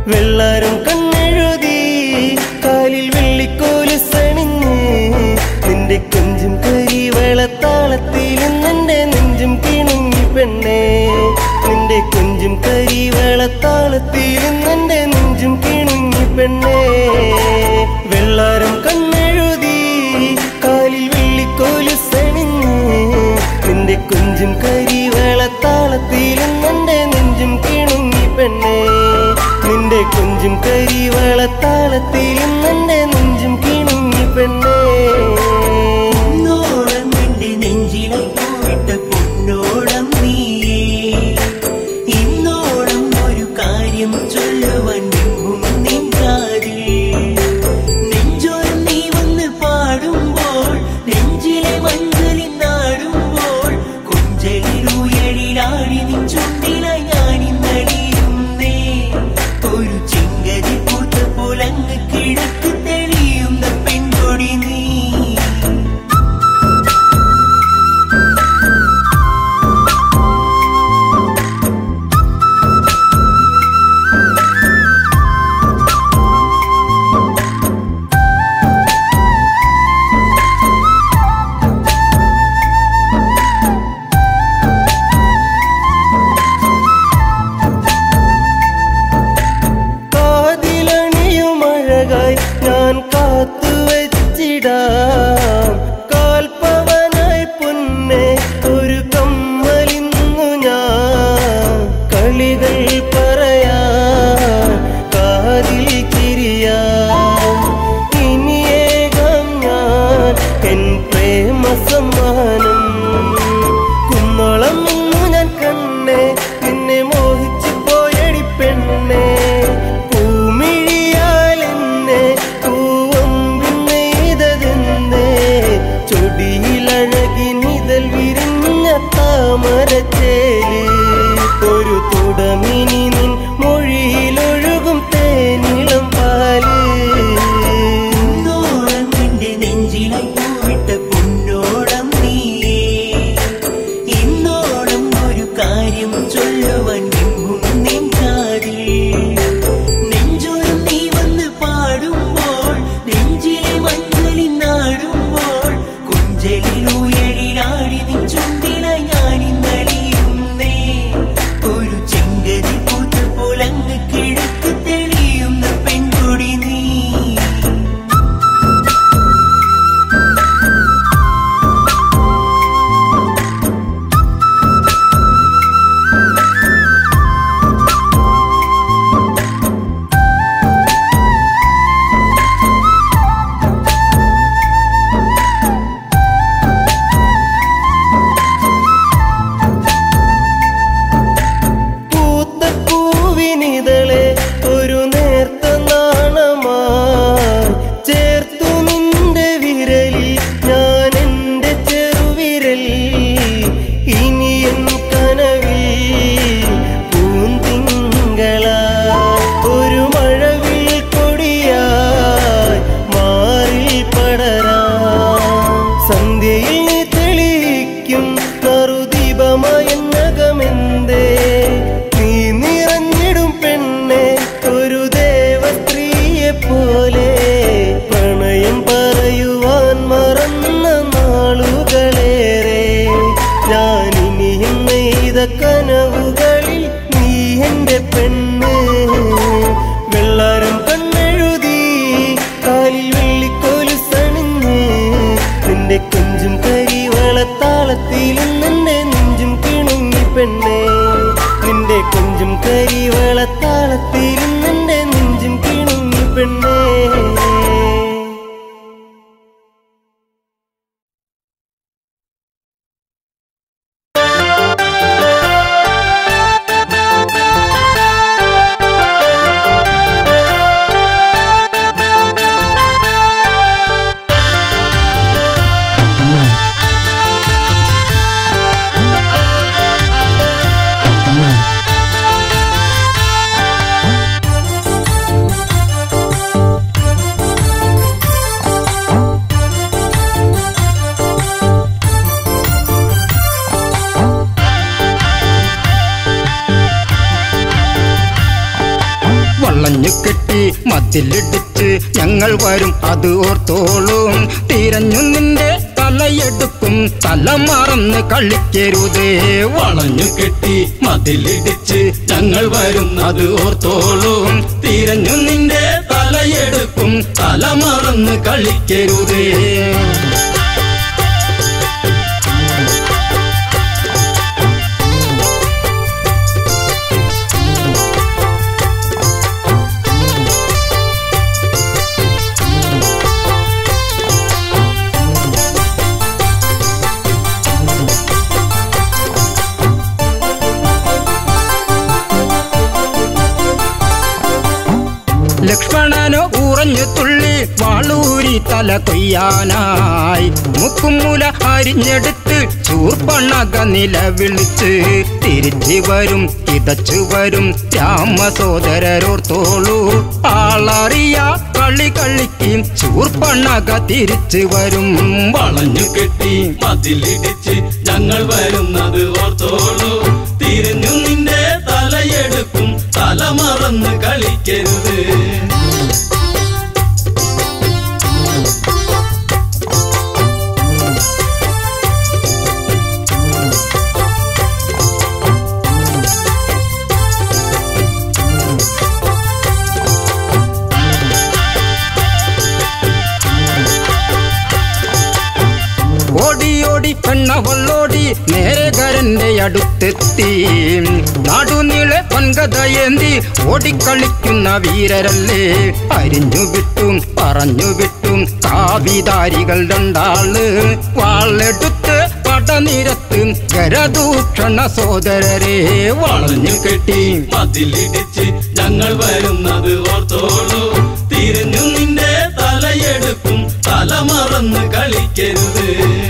വെള്ളാരം കണ്ണെഴുതി കാലിൽ വെള്ളിക്കോല് സണിഞ്ഞ് നിന്റെ കൊഞ്ചും കരി വെളത്താളത്തിൽ നിന്റെ നെഞ്ചും കിണുങ്ങി പെണ്ണേ നിന്റെ കൊഞ്ചും കരി വെളത്താളത്തിൽ നിന്റെ നെഞ്ചും കിണുങ്ങി പെണ്ണേ വെള്ളാരം കണ്ണെഴുതി കാലിൽ വെള്ളിക്കോല് സണിഞ്ഞ് നിന്റെ കൊഞ്ചും കരി വെളത്താളത്തിൽ നിന്റെ നെഞ്ചും കിണുങ്ങി പെണ്ണേ നിന്റെ കൊഞ്ചും കരി വെളത്താളത്തിൽ നിന്റെ നെഞ്ചും കിണുങ്ങി പെണ്ണേ പൊന്നോളം എന്റെ നെഞ്ചിലെ പോയിട്ട് പൊന്നോളം നീയേ ഇന്നോളം ഒരു കാര്യം ചൊല്ലുവാൻ നിന്നും നിൻകാതിൽ നെഞ്ചോരം നീ വന്ന് പാടുമ്പോൾ നെഞ്ചിലെ മഞ്ചലിൽ നാടുമ്പോൾ കുഞ്ചലിലുയരിലാടി നിൻ ചുണ്ടിലായി ഞാനിന്നടിയുന്നേ ഒരു ചിങ്കരി പൂത്ത പോലങ്ങ് കിഴക്ക് തെളിയുന്ന പെൺകൊടി നീ വളഞ്ഞു കെട്ടി മതിലിടിച്ച് ഞങ്ങൾ വരും അത് ഓർത്തോളും തിരഞ്ഞു നിന്റെ തലയെടുക്കും തല മറന്ന് കളിക്കരുതേ വളഞ്ഞു കെട്ടി മതിലിടിച്ച് ഞങ്ങൾ വരും അത് ഓർത്തോളും തിരഞ്ഞു നിന്റെ തലയെടുക്കും തല മറന്ന് കളിക്കരുതേ ലക്ഷ്മണനോ ഉറഞ്ഞു തുള്ളി വാളൂരി തല കൊയ്യാനായി മുക്കുമുല അരിഞ്ഞെടുത്ത് ചൂർപ്പണക നിലവിളിച്ച് തിരിച്ചു വരും കിതച്ചു വരും രാമസോദരരോർത്തോളൂ ആളറിയ കളി കളിക്കും ചൂർപ്പണക തിരിച്ചു വരും വളഞ്ഞു കെട്ടി മതിലിടിച്ച് ഞങ്ങൾ വരുന്നത് ഓർത്തോളൂ തിരിഞ്ഞു നിന്റെ തലയെടുക്കും തല മറന്ന് കളിക്കരുത് ഓടിയോടി പെണ്ണവള്ളോടി നേരകരന്റെ അടുത്തെത്തി നാടുനീളെ പൊൻകഥയേന്തി ഓടിക്കളിക്കുന്ന വീരരല്ലേ അരിഞ്ഞു വിട്ടും പറഞ്ഞു വിട്ടും കാവിധാരികൾ രണ്ടാള് വാളെടുത്ത് പടനിരത്ത് ഗരദൂഷണ സോദരരെ വളഞ്ഞു കെട്ടി മതിലിടിച്ച് ഞങ്ങൾ വരുന്നത് ഓർത്തോളൂ തിരിഞ്ഞു നിന്റെ തലയെടുക്കും തല മറന്ന് കളിക്കരുത്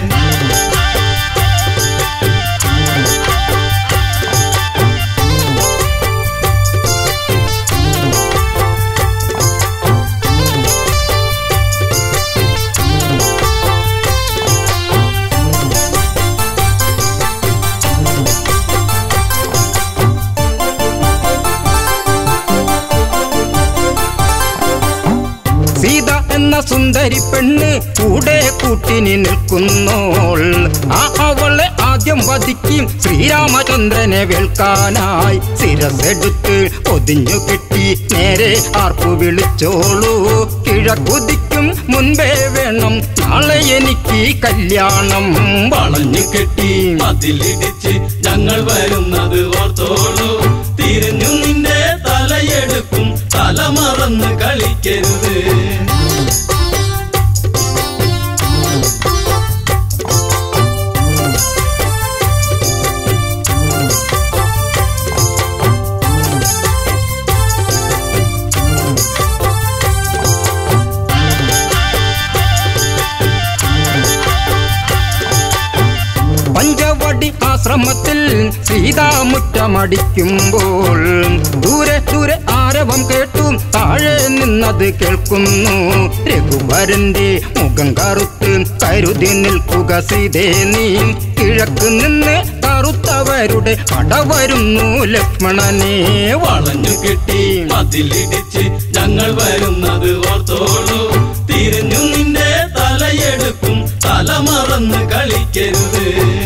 സീത എന്ന സുന്ദരി പെണ്ണ് കൂടെ കൂട്ടിനി നിൽക്കുന്നോൾ ആ അവളെ ആദ്യം വധിക്കും ശ്രീരാമചന്ദ്രനെ വേൽക്കാനായി ശിരസെടുത്ത് ഒതിഞ്ഞു കെട്ടി നേരെ ആർപ്പു വിളിച്ചോളൂ കിഴക്കുതിക്കും മുൻപേ വേണം നാളെ എനിക്ക് കല്യാണം വളഞ്ഞു കെട്ടി മതിലിടിച്ച് ഞങ്ങൾ വരുന്നത് ഓർത്തോളൂ തിരിഞ്ഞു നിന്റെ തലയെടുക്കും തല മറന്ന് കളിക്കരുത് പഞ്ചവടി ആശ്രമത്തിൽ സീതാമുറ്റമടിക്കുമ്പോൾ ദൂരെ ദൂരെ ആരവം കേട്ടു താഴെ നിന്നത് കേൾക്കുന്നു രഘുവരന്റെ മുഖം കറുത്ത് കരുതി നിൽക്കുക സീതേ നീ കിഴക്ക് നിന്ന് കറുത്തവരുടെ പട വരുന്നു ലക്ഷ്മണനെ വളഞ്ഞു കെട്ടി മതിലിടിച്ച് ഞങ്ങൾ വരുന്നത് ഓർത്തോളൂ തിരിഞ്ഞു നിന്റെ തലയെടുക്കും തല മറന്ന് കളിക്കരുത്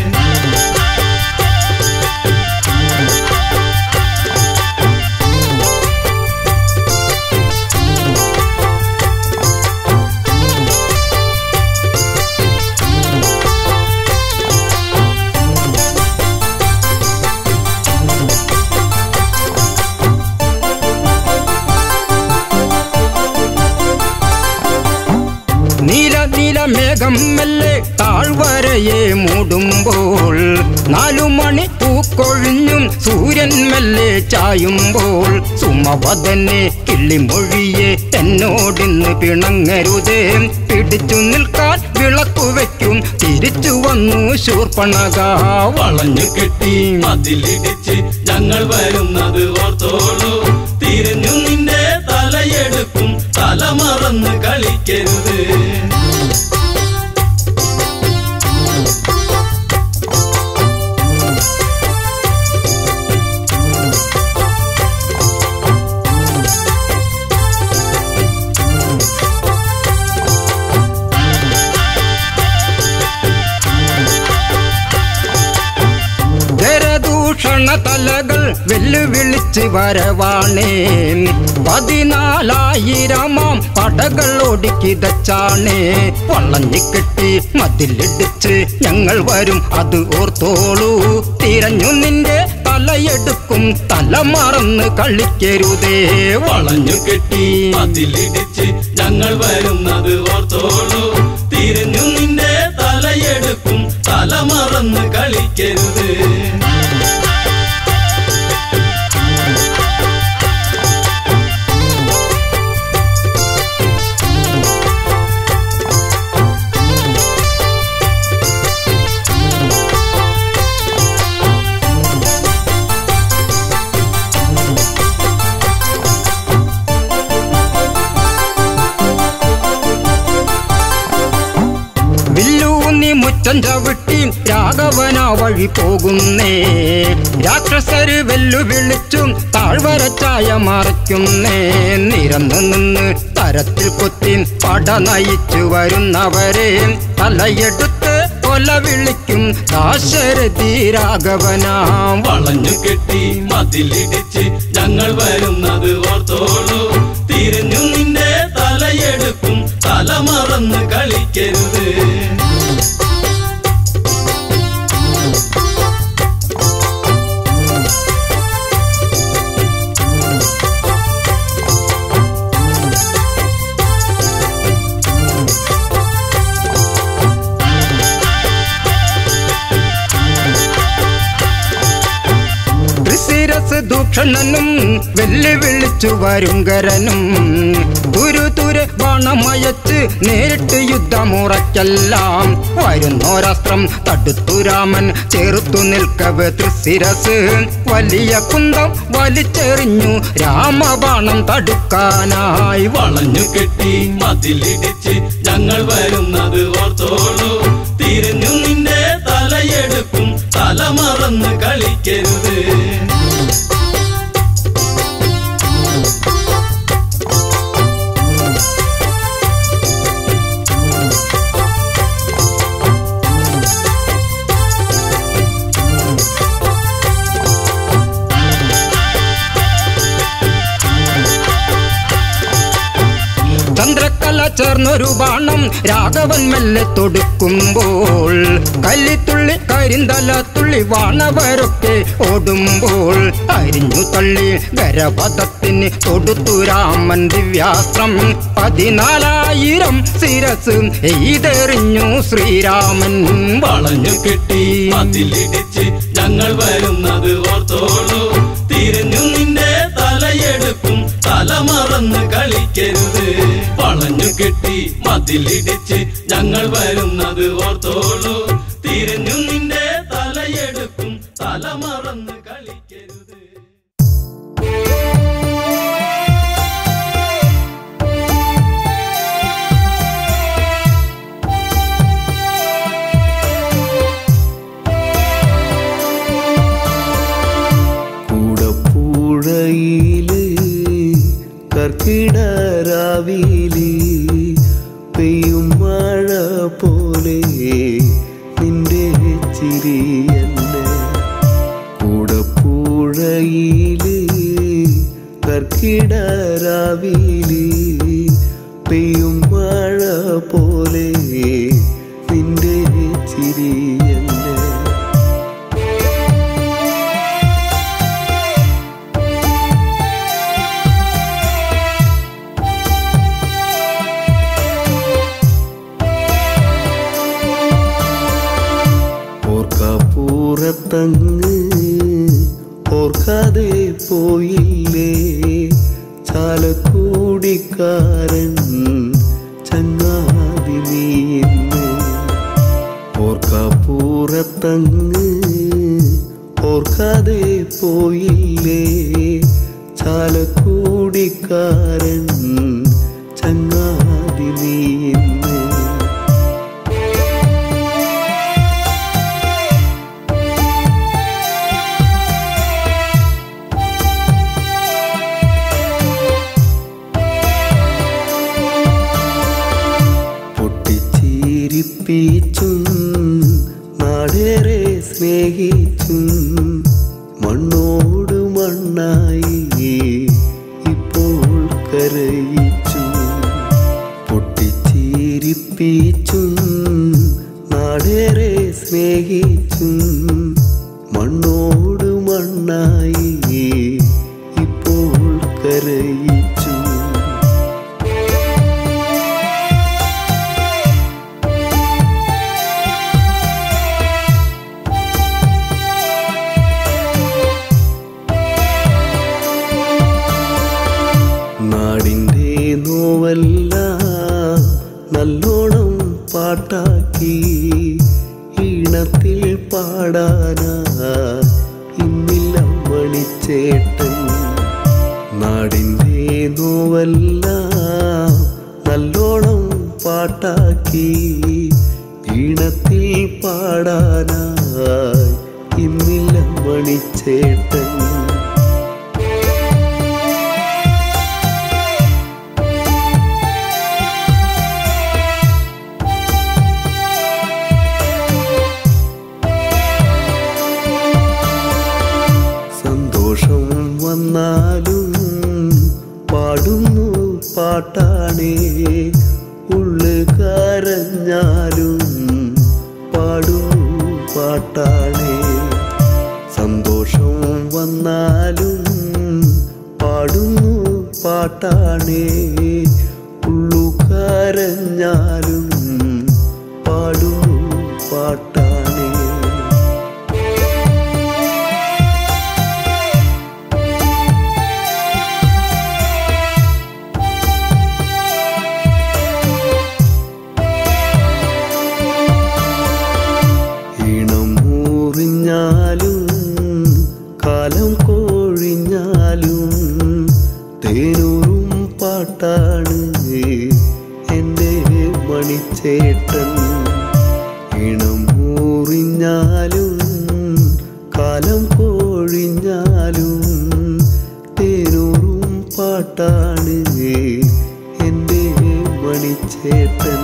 നീല നീല മേഘം മെല്ലെ താഴ്വരയെ മൂടുമ്പോൾ നാലു മണി പൂക്കൊഴിഞ്ഞും സൂര്യൻ മെല്ലെ ചായുമ്പോൾ സുമവദനെ കിള്ളിമൊഴിയെ എന്നോടിന്ന് പിണങ്ങരുതേ പിടിച്ചു നിൽക്കാൻ വിളക്കു വയ്ക്കും തിരിച്ചു വന്നു ശൂർപ്പണക വളഞ്ഞു കെട്ടി മതിലിടിച്ച് ഞങ്ങൾ വരുന്നത് ഓർത്തോളൂ തിരിഞ്ഞു നിന്റെ തലയെടുക്കും തല മറന്ന് കളിക്കരുത് തിരിച്ചു വരവാണേ പതിനാലായിരമാം പടകൾ ഒടുക്കിതച്ചാണേ വള്ളഞ്ഞിക്കെട്ടി മതിലിടിച്ച് ഞങ്ങൾ വരും അത് ഓർത്തോളൂ തിരഞ്ഞു നിന്റെ തലയെടുക്കും തല മറന്ന് കളിക്കരുതേ വളഞ്ഞു കെട്ടി അതിലിടിച്ച് ഞങ്ങൾ വരുന്നത് ഓർത്തോളൂ തിരിഞ്ഞു നിന്റെ തലയെടുക്കും തല മറന്ന് കളിക്കരുത് വില്ലൂന്നി മുറ്റം ചവിട്ടി രാഘവന വഴി പോകുന്നേ രാക്ഷസര് വെല്ലുവിളിച്ചും താഴ്വരച്ചായ മറയ്ക്കുന്നേ നിരന്നു നിന്ന് തരത്തിൽ കുത്തി പട നയിച്ചു വരുന്നവരെ തലയെടുത്ത് കൊല വിളിക്കും ദാശരഥി രാഘവനാം വളഞ്ഞു കെട്ടി മതിലിടിച്ച് ഞങ്ങൾ വരുന്നത് ഓർത്തോളൂ തിരിഞ്ഞു നിന്റെ തലയെടുക്കും തല മറന്ന് കളിക്കരുത് ത്രിശിരസ് ദൂഷണനും വെല്ലുവിളിച്ചു വരുങ്കരനും തുരു തുരു ബാണമയച്ച് നേരിട്ട് യുദ്ധമുറയ്ക്കെല്ലാം വരുന്നോരാസ്ത്രം തടുത്തു രാമൻ ചേർത്തു നിൽക്കവേ ത്രിശിരസ് വലിയ കുന്തം വലിച്ചെറിഞ്ഞു രാമബാണം തടുക്കാനായി വളഞ്ഞു കെട്ടി മതിലിടിച്ച് ഞങ്ങൾ വരുന്നത് ഓർത്തോളൂ തിരിഞ്ഞു നിന്റെ തലയെടുക്കും തല മറന്ന് കളിക്കരുത് ചന്ദ്രക്കല ചേർന്നൊരു ബാണം രാഘവൻ മെല്ലെ തൊടുക്കുമ്പോൾ കല്ലിത്തുള്ളി കരിന്തല തുള്ളി വാണവരൊക്കെ ഓടുമ്പോൾ അരിഞ്ഞു തള്ളി ഗരപഥത്തിന് തൊടുത്തു രാമൻ ദിവ്യാസ്ത്രം പതിനാലായിരം ശിരസ് എയ്തെറിഞ്ഞു ശ്രീരാമൻ വളഞ്ഞു കെട്ടി മതിലിടിച്ച് ഞങ്ങൾ വരുന്നത് ഓർത്തോളൂ തിരിഞ്ഞു നിന്റെ തലയെടുക്കും തല മറന്ന് കളിക്കരുത് വളഞ്ഞു കെട്ടി മതിലിടിച്ച് ഞങ്ങൾ വരുന്നത് ഓർത്തോളൂ തിരിഞ്ഞു നിന്റെ തലയെടുക്കും തല മറന്ന് കളിക്കരുത് കൂടപ്പുഴയില് കർക്കിടരാവില് പെയ്യും മഴ പോലെ നിന്റെ ചിരി എന്നെ കൂടപ്പുഴയില് കർക്കിടരാവില് പെയ്യും മഴ പോലെ നിന്റെ ചിരി എന്നെ ഓർക്കപ്പൂറത്തങ്ങ് ഓർക്കാതെ പോയില്ലേ ചാലക്കൂടിക്കാരൻ ചങ്ങാതി നീന്ന് ഓർക്കപ്പൂറത്തങ്ങ് ഓർക്കാതെ പോയില്ലേ ചാലക്കൂടിക്കാരൻ ചങ്ങാതി നീന്ന് പൊട്ടിച്ചിരിപ്പിച്ചും നാടേറെ സ്നേഹിച്ചും മണ്ണോട് മണ്ണായി അറിയിച്ചു നാടിൻ്റെ നോവല്ല നല്ലോണം പാട്ടാക്കി ഈണത്തിൽ പാടാനാ ഇന്നില്ല മണിച്ചേട്ടൻ നാടിൻ്റെ നോവല്ല നല്ലോണം പാട്ടാക്കി ഈണത്തിൽ പാടാനായി ഇന്നില്ല മണിച്ചേട്ടൻ സന്തോഷം വന്നാലും പാടുന്നു പാട്ടാണേ ഉള്ളു കരഞ്ഞാലും പാടുന്നു പാട്ടാണേ സന്തോഷം വന്നാലും പാടുന്നു പാട്ടാണേ ഉള്ളു കരഞ്ഞാലും പാടുന്നു പാട്ടാണേ ഈണം മൂറിഞ്ഞാലും കാലം കോഴിഞ്ഞാലും തേനൂറും പാട്ടാണ് എൻ്റെ മണിച്ചേട്ടൻ ഈണം മൂറിഞ്ഞാലും കാലം കോഴിഞ്ഞാലും തേനൂറും പാട്ടാണ് എൻ്റെ മണിച്ചേട്ടൻ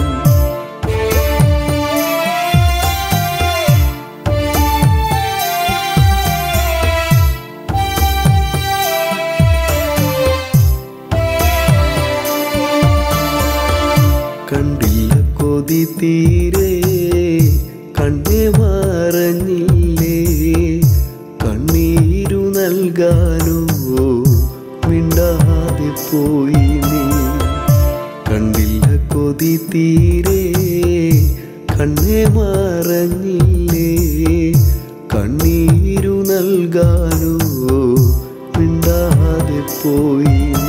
കണ്ടില്ല കൊതി തീരെ കണ്ണേ മറഞ്ഞില്ലേ കണ്ണീരു നൽകാനോ മിണ്ടാതെ പോയി നീ കണ്ടില്ല കൊതി തീരെ കണ്ണേ മറഞ്ഞില്ലേ കണ്ണീരു നൽകാനോ മിണ്ടാതെ പോയി നീ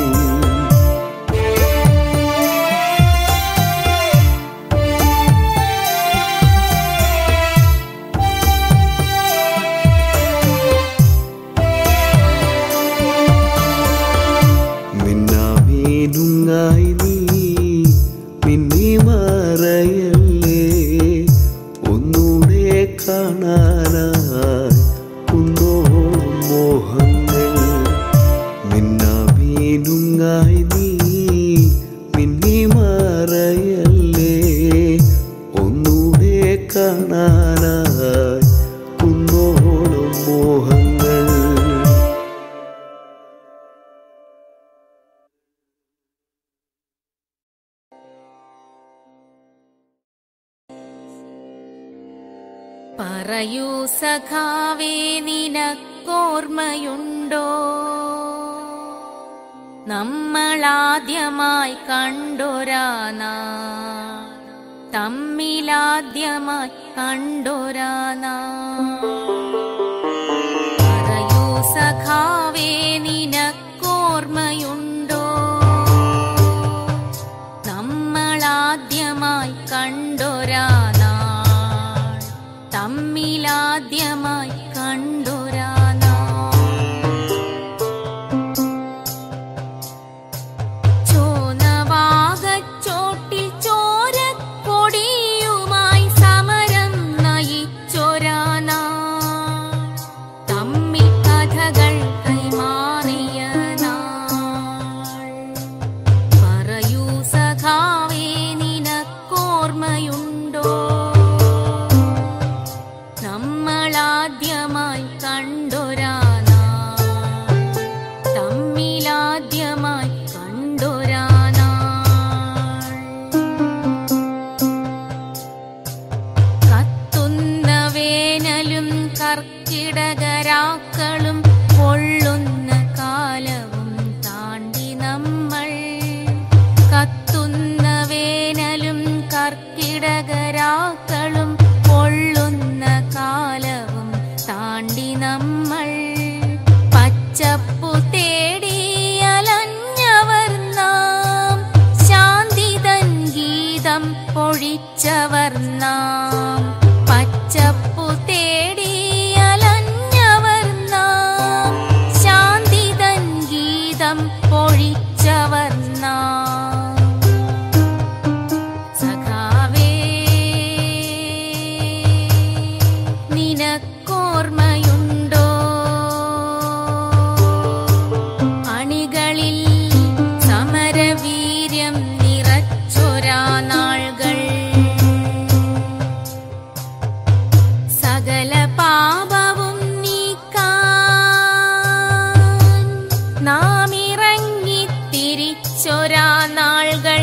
മിന്നാമീനുങ്ങായി നീ മിന്നി മറയല്ലേ ഒന്നൂടെ കാണാനായി കുന്നോളം മോഹങ്ങൾ മിന്നാമീനുങ്ങായി നീ മിന്നി മറയല്ലേ ഒന്നൂടെ കാണാനായി കുന്നോളം മോഹങ്ങൾ പറയൂ സഖാവേ നിനക്കോർമ്മയുണ്ടോ നമ്മളാദ്യമായി കണ്ടൊരാനാ തമ്മിലാദ്യമായി കണ്ടൊരാനാ പറയൂ സഖാവേ നിനക്കോർമ്മയുണ്ടോ നമ്മളാദ്യമായി കണ്ടൊരാ നാൾ തമ്മിലാദ്യമായി കണ്ടൊരാ നാൾ ചോനവാകച്ചോട്ടിൽ ചോരക്കൊടിയുമായി സമരം നയിച്ചൊരാ നാൾ നമ്മൾ കത്തുന്ന വേനലും കർക്കിടകരാക്കളും പൊള്ളുന്ന കാലവും താണ്ടി നമ്മൾ പച്ചപ്പു തേടി അലഞ്ഞവർ നാം ശാന്തിതൻ ഗീതം പൊഴിച്ചവർ നാം പച്ചപ്പു തേടി അലഞ്ഞവർ നാം ശാന്തിതൻ ഗീതം പൊഴിച്ചവർ നാം സഖാവേ നിനക്കോർമ്മയുണ്ടോ അണികളിൽ സമരവീര്യം നിറച്ചൊരാ നാൾകൾ സകല പാപവും നീക്കാൻ നാം ഇറങ്ങി തിരിച്ചൊരാ നാൾകൾ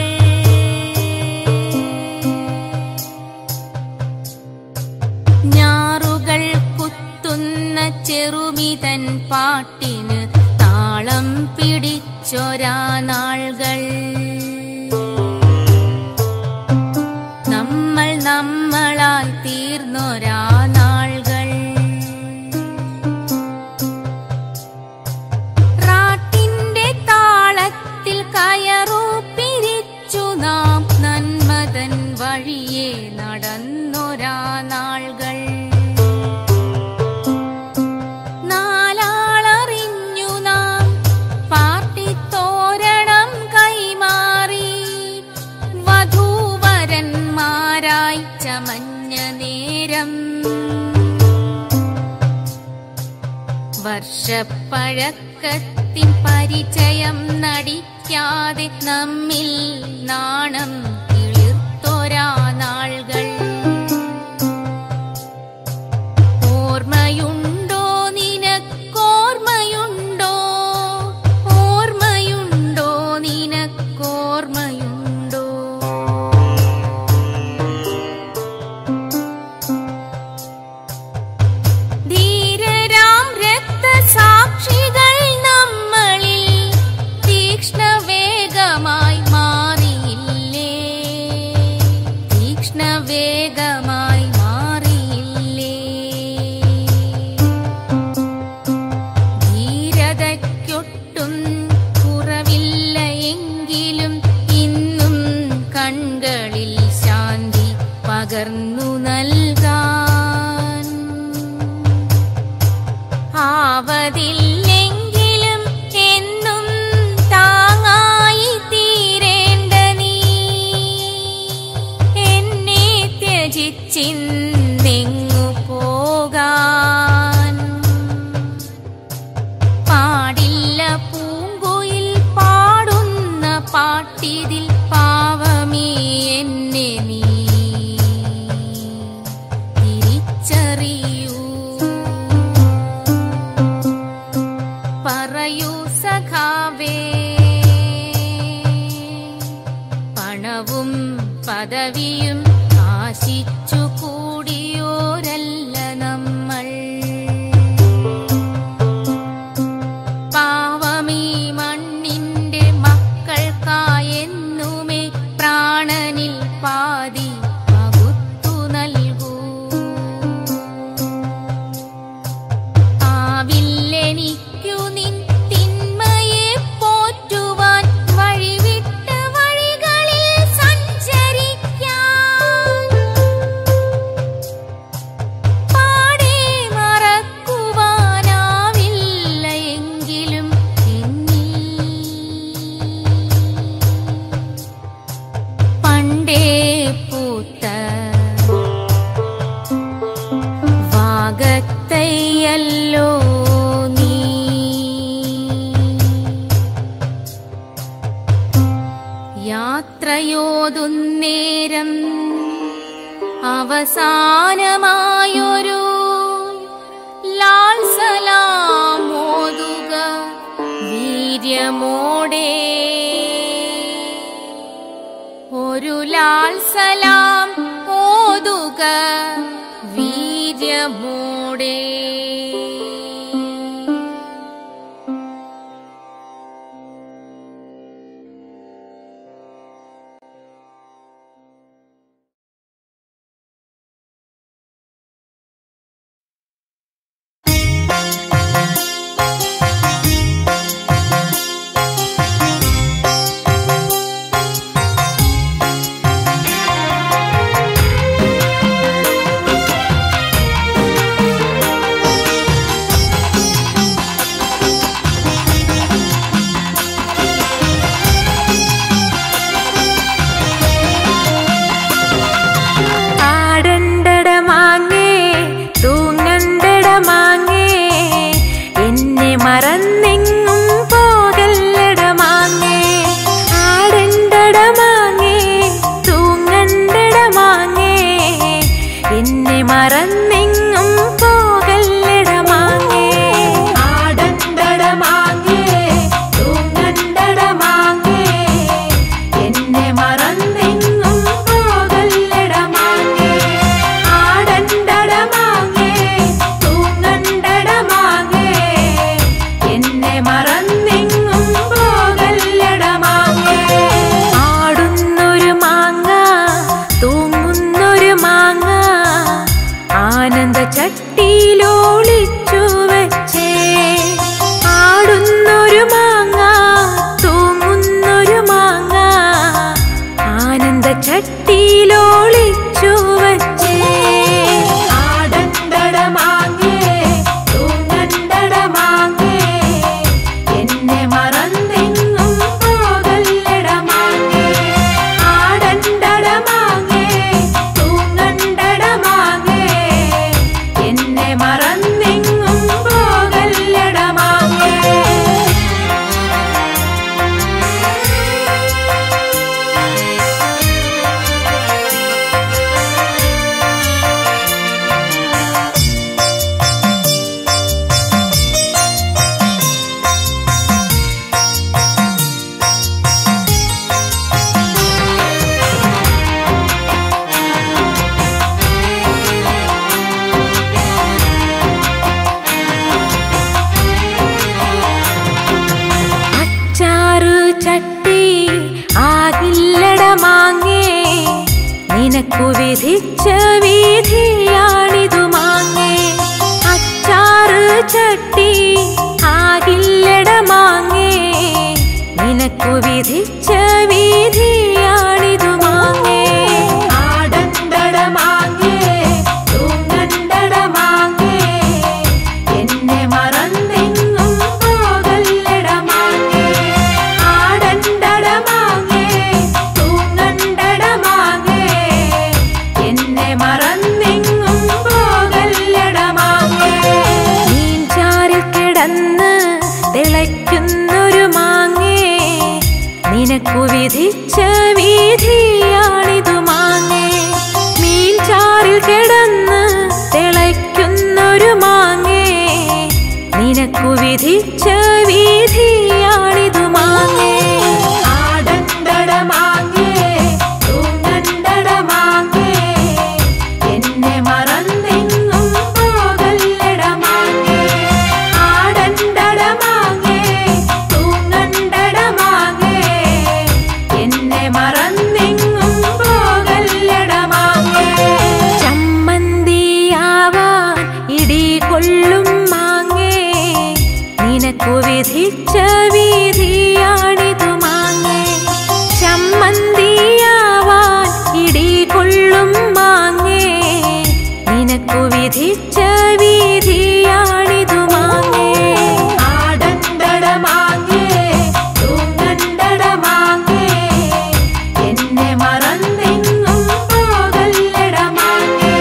ഞാറുകൾ കുത്തുന്ന ചെറുമിതൻ പാട്ടിന് താളം പിടിച്ചൊരാ നാൾകൾ നമ്മൾ നമ്മളായി തീർന്നൊരാ നാൾകൾ റാട്ടിന്റെ താളത്തിൽ കയറു പിരിച്ചു നാം നന്മതൻ വഴിയെ നടന്നൊരാ നാൾകൾ നാലാളറിഞ്ഞു നാം പാർട്ടിത്തോരണം കൈമാറി വധൂവരന്മാരായി ചമഞ്ഞ നേരം വർഷപ്പഴക്കത്തിൻ പരിചയം നടിക്കാതെ നമ്മിൽ നാണം കിളിർത്തൊരാ നാൾകൾ ഓർമ്മയുണ്ടോ നിനക്കോർമ്മയുണ്ടോ ഓർമ്മയുണ്ടോ നിനക്കോർമ്മയുണ്ടോ ധീരരാം രക്തസാക്ഷികൾ നമ്മളിൽ തീക്ഷ്ണവേഗമായി മാറിയില്ലേ തീക്ഷ്ണവേഗമായി മാറിയില്ലേ ധീരതയ്ക്കൊട്ടും കുറവില്ല എങ്കിലും ഇന്നും കൺകളിൽ ശാന്തി പകർന്നു നൽകാൻ ആവതില്ലെങ്കിലും എന്നും താങ്ങായി തീരേണ്ട നീ എന്നെ ത്യജിച്ചിന്നെങ്ങു പോകാൻ പാടില്ല പൂങ്കുയിൽ പാടുന്ന പാട്ടിതിൽ പാവമേ എന്നെ നീ തിരിച്ചറിയൂ പറയൂ സഖാവേ പണവും പദവിയും ആശിച്ചു കൂടിയോരല്ല നമ്മൾ പാവമീ മണ്ണിന്റെ മക്കൾക്കായെന്നുമേ പ്രാണനിൽ പാതി പകുത്തു നൽകൂ ആവില്ലെനിക്കു നിൻ തിന്മയെ പോറ്റുവാൻ വഴിവിട്ട വഴികളിൽ സഞ്ചരിക്കാൻ പാടെ മറക്കുവാനാവില്ല എങ്കിലും എന്നിൽ പണ്ടേ പൂത്ത വാഗത്തയ്യല്ലോ നീ യാത്രയോതുന്നേരം അവസാനമായൊരു ലാൽ സലാം ഓതുക വീര്യമോടെ ഒരു ലാൽ സലാം ഓതുക വീര്യമോടെ നിനക്കു വിധിച്ച വീതിയാണിതു മാങ്ങേ അച്ചാറ് ചട്ടി ആകില്ലട മാങ്ങേ നിനക്കു വിധിച്ച വീതിയാണിതു മാങ്ങേ ആടണ്ടട മാങ്ങേ തൂങ്ങണ്ടട മാങ്ങേ എന്നെ മറന്നെങ്ങും പോകല്ലട മാങ്ങേ ആടണ്ടട മാങ്ങേ തൂങ്ങണ്ടട മാങ്ങേ എന്നെ മറന്നെങ്ങും പോകല്ലട മാങ്ങേ മീൻചാറിൽ കിടന്ന് തിളയ്ക്കുന്നൊരു മാങ്ങേ നിനക്കു വിധിച്ച വീതിയാണിതു മാങ്ങേ മീൻചാറിൽ കിടന്ന് തിളയ്ക്കുന്നൊരു മാങ്ങേ നിനക്കു വിധിച്ച വീതിയാണിതു മാങ്ങേ ആടണ്ടട മാങ്ങേ തൂങ്ങണ്ടട മാങ്ങേ എന്നെ മറന്നെങ്ങും പോകല്ലട മാങ്ങേ ആടണ്ടട മാങ്ങേ തൂങ്ങണ്ടട മാങ്ങേ എന്നെ മറന്നെങ്ങും പോകല്ലട മാങ്ങേ ചമ്മന്തിയാവാൻ ഇടി കൊള്ളും മാങ്ങേ നിനക്കു വിധിച്ച വീതിയാണിതു മാങ്ങേ ചമ്മന്തിയാവാൻ ഇടി കൊള്ളും മാങ്ങേ നിനക്കു വിധിച്ച വീതിയാണിതു മാങ്ങേ ആടണ്ടട മാങ്ങേ തൂങ്ങണ്ടട മാങ്ങേ എന്നെ മറന്നെങ്ങും പോകല്ലട മാങ്ങേ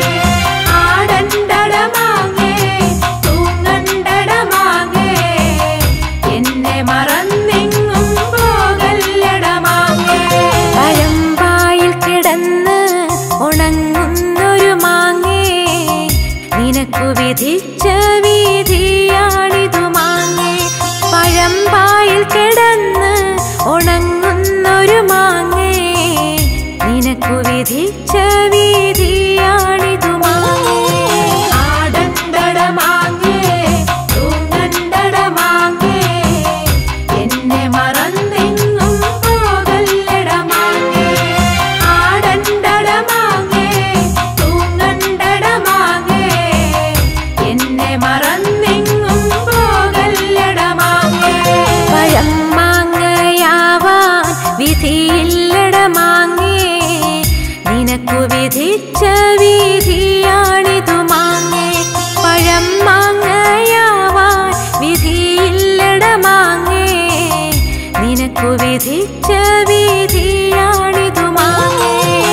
ആടണ്ടട മാങ്ങേ തൂങ്ങണ്ടട മാങ്ങേ എന്നെ മറന്നെങ്ങും പോകല്ലട മാങ്ങേ പഴമ്പായിൽ കിടന്ന് ഉണങ്ങുന്നൊരു മാങ്ങേ നിനക്കു വിധിച്ച വീതിയാണിതു മാങ്ങേ പഴമ്പായിൽ കിടന്ന് ഉണങ്ങുന്നൊരു മാങ്ങേ നിനക്കു വിധിച്ച വീതിയാണിതു മാങ്ങേ ആടണ്ടട മാങ്ങേ തൂങ്ങണ്ടട മാങ്ങേ എന്നെ മറന്നെങ്ങും പോകല്ലട മാങ്ങേ ആടണ്ടട മാങ്ങേ തൂങ്ങണ്ടട മാങ്ങേ എന്നെ മറന്നെങ്ങും പോകല്ലട മാങ്ങേ പഴം മാങ്ങയാവാൻ വിധിയില്ലട മാങ്ങേ നിനക്കു വിധിച്ച വീതിയാണിതു മാങ്ങേ പഴം മാങ്ങയാവാൻ വിധിയില്ലട മാങ്ങേ നിനക്കു വിധിച്ച വീതിയാണിതു മാങ്ങേ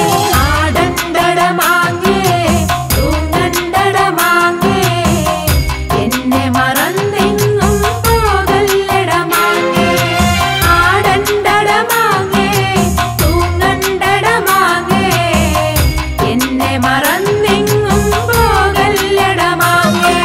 ആടണ്ടട മാങ്ങേ തൂങ്ങണ്ടട മാങ്ങേ എന്നെ മറന്നെങ്ങും പോകല്ലട മാങ്ങേ ആടണ്ടട മാങ്ങേ തൂങ്ങണ്ടട മാങ്ങേ എന്നെ മറന്നെങ്ങും പോകല്ലട മാങ്ങേ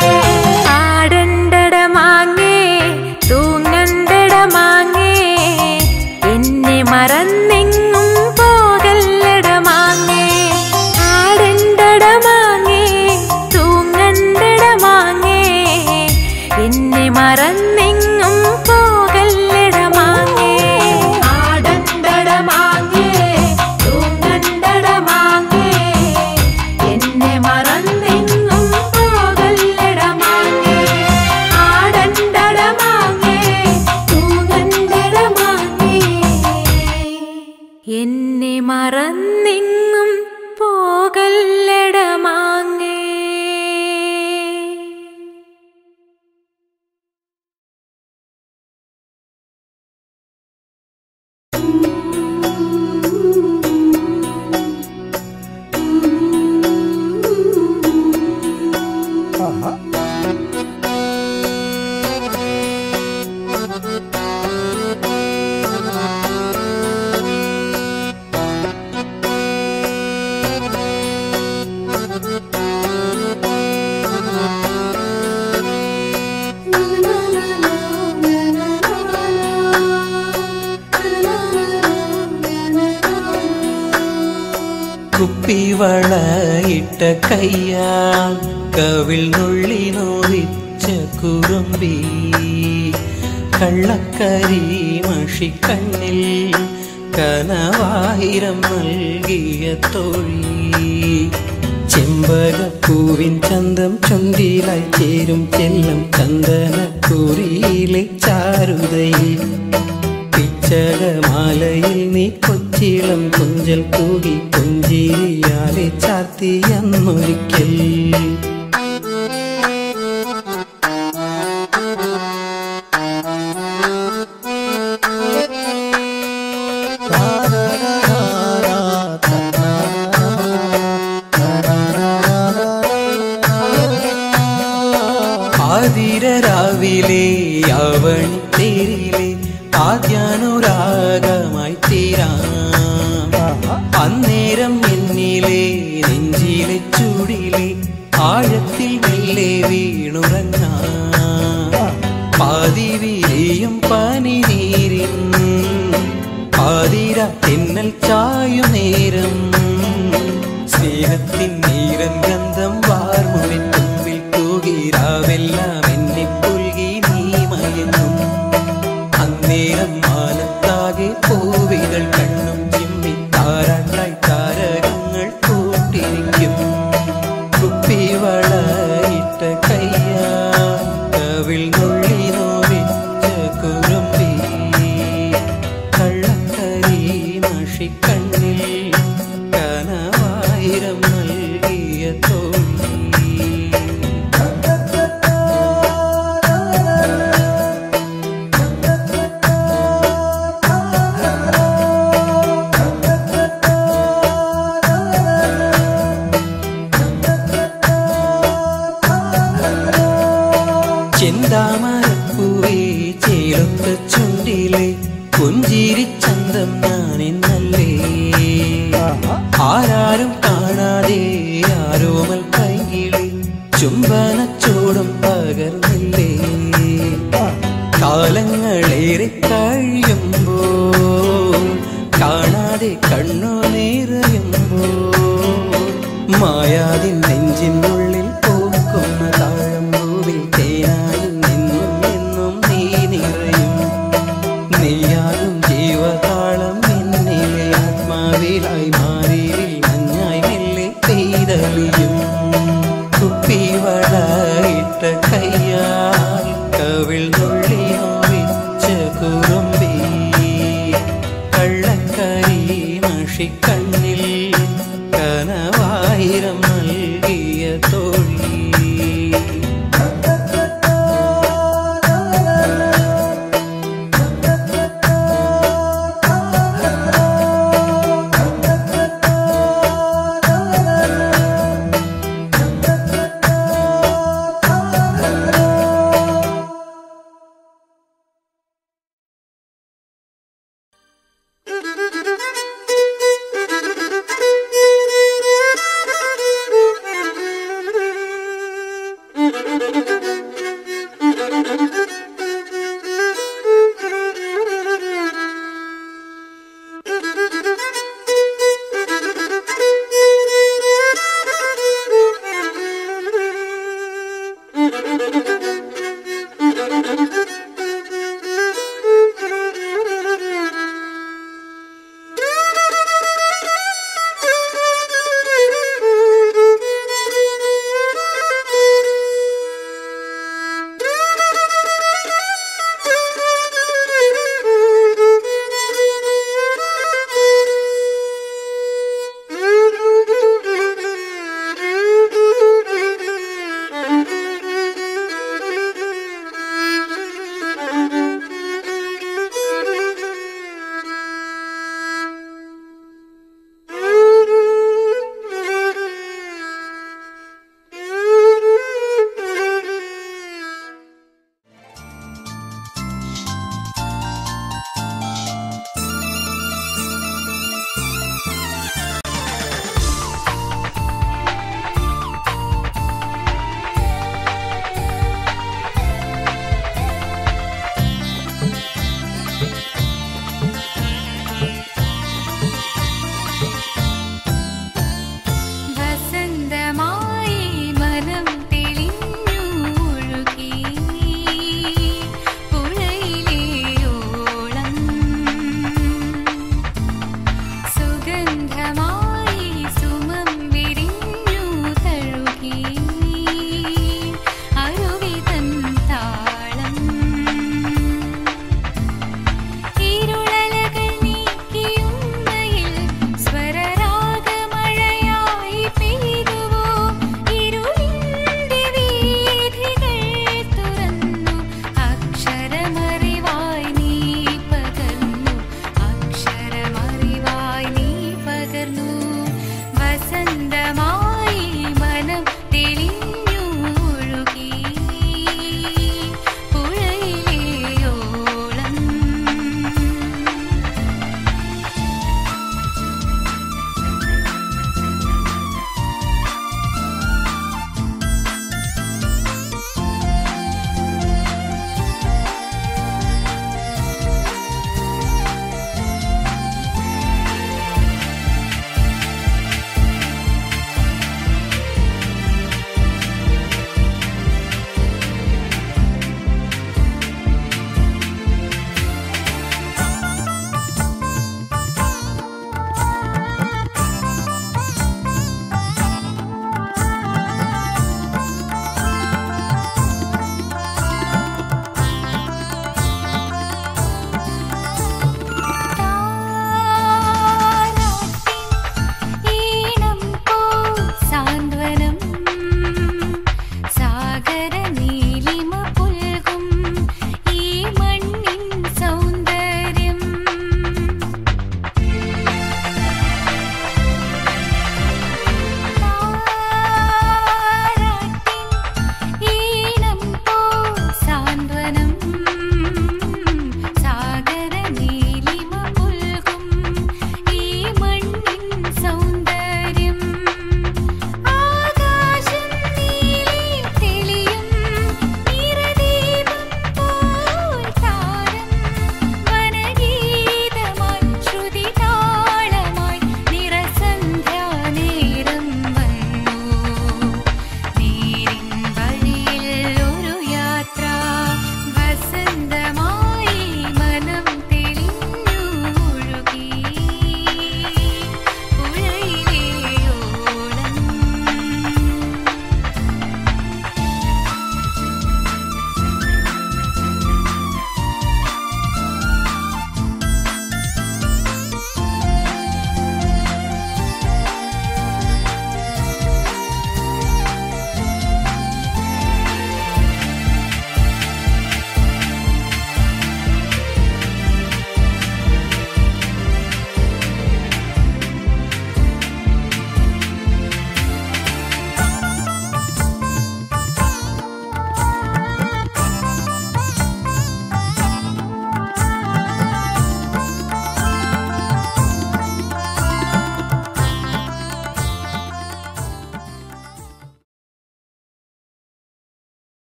ആടണ്ടട മാങ്ങേ തൂങ്ങണ്ടട മാങ്ങേ എന്നെ മറന്നെങ്ങും പോകല്ലട മാങ്ങേ ആടണ്ടട മാങ്ങേ തൂങ്ങണ്ടട മാങ്ങേ എന്നെ മറന്നെങ്ങും പോകല്ലട മാങ്ങേ ആടണ്ടട മാങ്ങേ തൂങ്ങണ്ടട മാങ്ങേ എന്നെ മറന്നെങ്ങും പോകല്ലട മാങ്ങേ ആടണ്ടട മാങ്ങേ തൂങ്ങണ്ടട മാങ്ങേ എന്നെ മറന്നെങ്ങും പോകല്ലട മാങ്ങേ കുപ്പിവളയിട്ട കയ്യാൽ കവിൾ നുള്ളി നോവിച്ച കുറുമ്പി കള്ളക്കരി മഷിക്കണ്ണിൽ കനവായിരം നൽകിയ തൊഴി ചെമ്പകപ്പൂവിൻ ചന്തം ചുണ്ടിലായി ചേരും ചെല്ലം ചന്ദനക്കുറിയിലെ ചാരുതയിൽ പിച്ചകമാലയിൽ നീ കൊച്ചിളം കുഞ്ചൽ തൂകി പുഞ്ചിരിയാലെ ചാർത്തിയെന്നൊരിക്കൽ ആതിരരാവിലെ അവണി തേരിലെ ആദ്യാനുരാഗമായി തീരാം അന്നേരം എന്നിലെ നെഞ്ചിലെ ചൂടിലെ ആഴത്തിൽ മെല്ലെ വീണുറങ്ങാം പാതിവിരിയും പനിനീരിൻ പാതിര തെന്നൽ ചായു നേരം സ്നേഹത്തിൻ നീരൻ ഗന്ധം വാർമുറി തുമ്പിൽ തൂകിരാവെല്ലാം എന്നെ പുൽകി നീ മയങ്ങും അന്നേരം മാനത്താകെ പൂവികൾ കണ്ണും ചിമ്മി താരാട്ടായി താരകങ്ങൾ കൂട്ടിരിക്കും കുപ്പിവളയിട്ട കയ്യാ കവിൾ നുള്ളി നോവിച്ച കുറുമ്പി കള്ളക്കരി മഷിക്കണ്ണിൽ കനവായിരം നൽകിയ തോഴി ചെന്താമരപ്പൂവേ ചേലൊത്ത ചുണ്ടിലെ പുഞ്ചിരി ചന്തം ഞാനെന്നല്ലേ ആരാരും കാണാതെ ആരോമൽ കൈകിളി ചുംബനച്ചോടും പകർന്നില്ലേ കാലങ്ങളേറെ കഴിയുമ്പോ കാണാതെ കണ്ണു നിറയുമ്പോ മായാതിൻ നെഞ്ചിനുള്ളിൽ പൂക്കുന്ന താഴമ്പൂവിൽ തേനായി നിന്നും എന്നും നീ നിറയും നീയാകും ജീവതാളം എന്നിലെ ആത്മാവിലായി മാറിയിൽ മഞ്ഞായി മെല്ലെ പെയ്തളിയും കുപ്പിവളയിട്ട കയ്യാൽ കവിൾ നുള്ളി നോവിച്ച കുറുമ്പി കള്ളക്കരി മഷിക്കണ്ണിൽ കനവായിരം നൽകിയ തോഴി Thank you.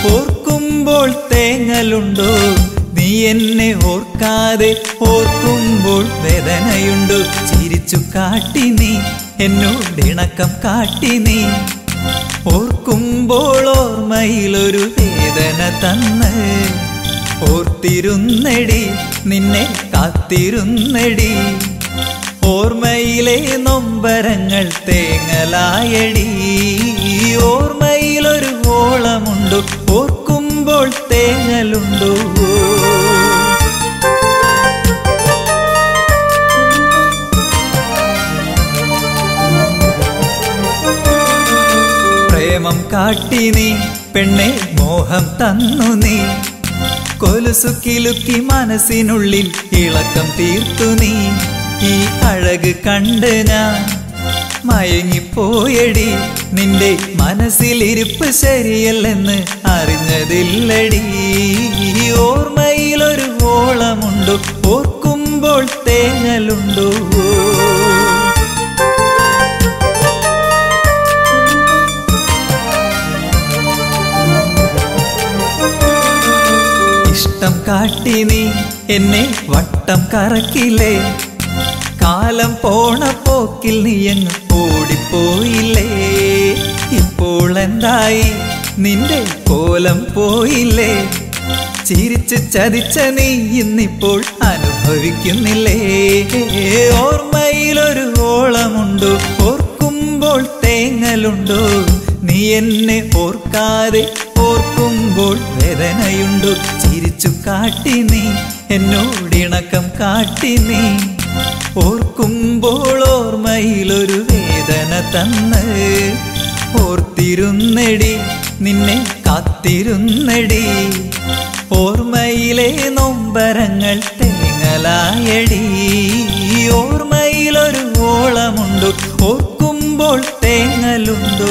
ഓർക്കുമ്പോൾ തേങ്ങലുണ്ടോ നീ എന്നെ ഓർക്കാതെ ഓർക്കുമ്പോൾ വേദനയുണ്ടോ ചിരിച്ചു കാട്ടി നീ എന്നോട് ഇണക്കം കാട്ടി നീ ഓർക്കുമ്പോൾ ഓർമ്മയിലൊരു വേദന തന്ന് ഓർത്തിരുന്നടി നിന്നെ കാത്തിരുന്നടി ഓർമ്മയിലെ നൊമ്പരങ്ങൾ തേങ്ങലായടി ഓർമ്മയിലൊരു ഓളമുണ്ടോ ഓർക്കുമ്പോൾ തേങ്ങലുണ്ടോ പ്രേമം കാട്ടി നീ പെണ്ണെ മോഹം തന്നു നീ കൊലുസു കിലുക്കി മനസ്സിനുള്ളിൽ ഇളക്കം തീർത്തു നീ ഈ അഴക് കണ്ട് ഞാൻ മയങ്ങിപ്പോയടി നിന്റെ മനസ്സിലിരിപ്പ് ശരിയല്ലെന്ന് അറിഞ്ഞതില്ലടി ഓർമ്മയിലൊരു ഓളമുണ്ടോ ഓർക്കുമ്പോൾ തേങ്ങലുണ്ടോ ഇഷ്ടം കാട്ടി നീ എന്നെ വട്ടം കറക്കില്ലേ കാലം പോണ പോക്കിൽ നീ അങ്ങ് ഓടിപ്പോയില്ലേ ഇപ്പോൾ എന്തായി നിന്റെ കോലം പോയില്ലേ ചിരിച്ച് ചതിച്ച നീ ഇന്നിപ്പോൾ അനുഭവിക്കുന്നില്ലേ ഓർമ്മയിലൊരു ഓളമുണ്ടോ ഓർക്കുമ്പോൾ തേങ്ങലുണ്ടോ നീ എന്നെ ഓർക്കാതെ ഓർക്കുമ്പോൾ വേദനയുണ്ടോ ചിരിച്ചു കാട്ടി നീ എന്നോടിണക്കം കാട്ടി നീ ഓർക്കുമ്പോൾ ഓർമ്മയിലൊരു വേദന തന്ന് ഓർത്തിരുന്നടി നിന്നെ കാത്തിരുന്നടി ഓർമ്മയിലെ നൊമ്പരങ്ങൾ തേങ്ങലായടി ഓർമ്മയിലൊരു ഓളമുണ്ടോ ഓർക്കുമ്പോൾ തേങ്ങലുണ്ടോ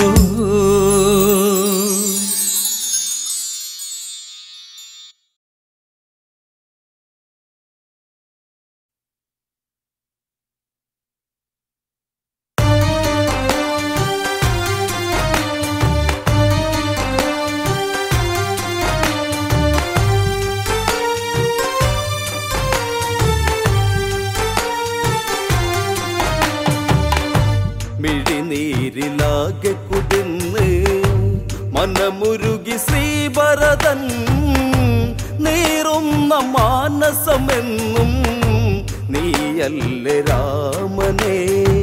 മിഴിനീരിലാകെ കുതിർന്ന് മനമുരുകി ശ്രീഭരതൻ നീറുന്ന മാനസമെന്നും നീയല്ലേ രാമനേ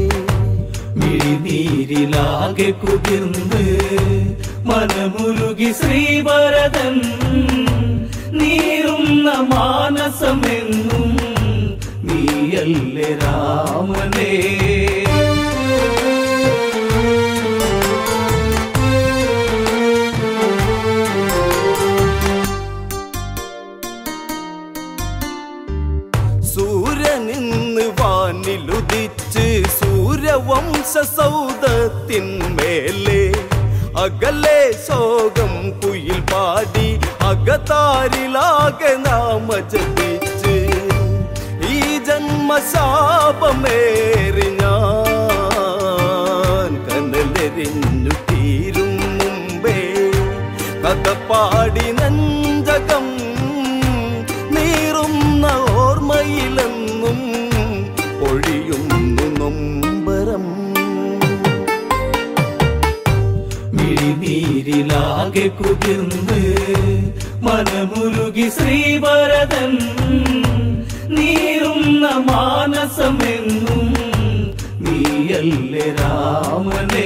മിഴിനീരിലാകെ കുതിർന്ന് മനമുരുകി ശ്രീഭരതൻ നീറുന്ന മാനസമെന്നും നീയല്ലേ രാമനേ സൂര്യനിന്ന് വാനിലുദിച്ച് സൂര്യവംശ സൗദത്തിന്മേലെ അകലെ ശോകം കുയിൽ പാടി അകതാരിലാകെ നാമ ജപിച്ച് ഈ ജന്മശാപമേറി ഞാൻ കനലെറിഞ്ഞു തീരും മുമ്പേ കഥ പാടി നഞ്ചകം നീറുന്ന ഓർമ്മയിലെന്നും ഒഴിയുന്നു നൊമ്പരം മിഴിനീരിലാകെ കുതിർന്ന് മനമുരുകി ശ്രീഭരതൻ നീറുന്ന മാനസമെന്നും നീയല്ലേ രാമനേ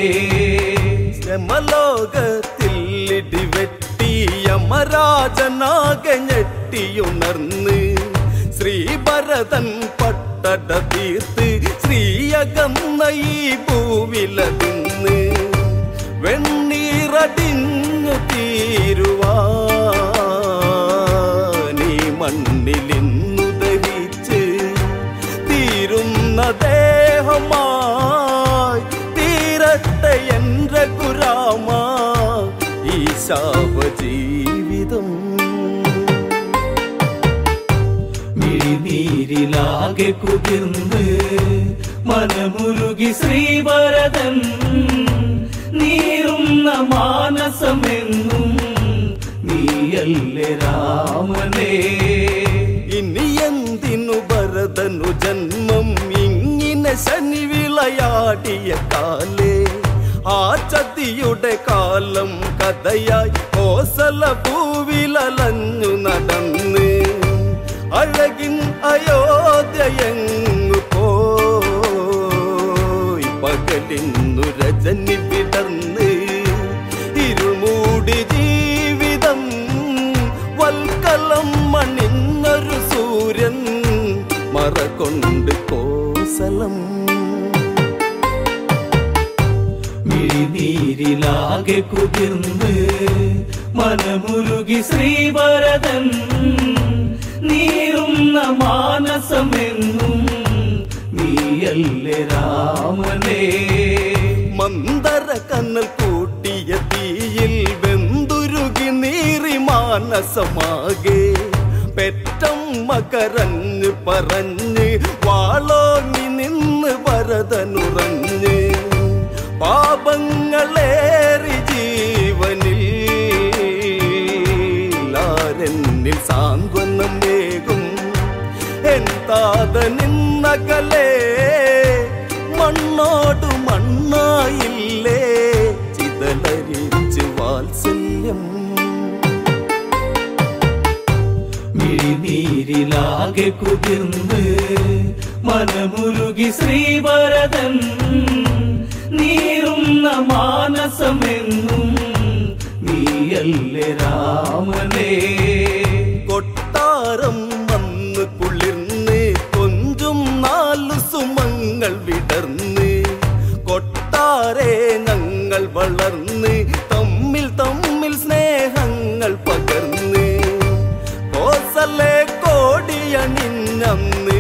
ശ്രമലോകത്തിൽ ഇടിവെട്ടി യമരാജനാകെ ഞെട്ടിയുണർന്ന് ശ്രീഭരതൻ പട്ടട തീർത്ത് ശ്രീയകന്ന ഈ ഭൂവിലതിന്ന് വെണ്ണീറടിഞ്ഞു തീരുവാനീ മണ്ണിലിന്നു ദഹിച്ച് തീരുന്ന ദേഹമായി തീരട്ടെ എന്റെ കുരാമ ഈ ശാപജീവിതം മിഴിനീരിലാകെ കുതിർന്ന് മനമുരുകി ശ്രീഭരതൻ നീറുന്ന മാനസമെന്നും നീ നീയല്ലേ രാമനേ ഇനി എന്തിനു ഭരതനു ജന്മം ഇങ്ങനെ ശനി വിളയാടിയ കാലേ ആ ചതിയുടെ കാലം കഥയായി കോസല പൂവിലലഞ്ഞു നടന്ന് അഴകിൻ അയോധ്യയങ്ങു പോയി പകലിന്നു രജനി വിടർന്ന് ഇരുമൂടി ജീവിതം വൽക്കലം മണിഞ്ഞൊരു സൂര്യൻ മറകൊണ്ട് കോസലം മിഴിനീരിലാകെ കുതിർന്ന് മനമുരുകി ശ്രീഭരതൻ നീറുന്ന മാനസമെന്നും നീയല്ലേ രാമനേ മന്ദര കണ്ണൽ കൂട്ടിയ തീയിൽ വെന്തുരുകി നീറി മാനസമാകെ പെറ്റമ്മ കരഞ്ഞ് പറഞ്ഞ് വാളോങ്ങി നിന്ന് ഭരതനുറഞ്ഞ് പാപങ്ങളേറി ജീവനിൽ ആരെന്നിൽ സാന്ത്വനമേകും എന്താത നിന്നകലേ മണ്ണോടു മണ്ണായില്ലേ ചിതലരിച്ച് വാത്സല്യം മിഴിനീരിലാകെ കുതിർന്ന് മനമുരുകി ശ്രീഭരതൻ നീറുന്ന മാനസമെന്നും നീയല്ലേ രാമനേ കൊട്ടാരം വന്ന് കുളിർന്ന് കൊഞ്ചും നാലു സുമങ്ങൾ വിടർന്ന് കൊട്ടാരെ ഞങ്ങൾ വളർന്ന് തമ്മിൽ തമ്മിൽ സ്നേഹങ്ങൾ പകർന്ന് കോസലെ കോടിയണിഞ്ഞന്ന്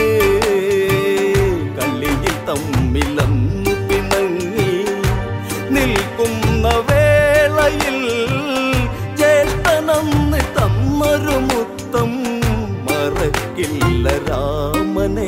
കളിയിൽ തമ്മിലന്നു പിണങ്ങി നിൽക്കുന്ന വേളയിൽ ജ്യേഷ്ഠനന്ന് തന്നൊരു മുത്തം മറക്കില്ല രാമനേ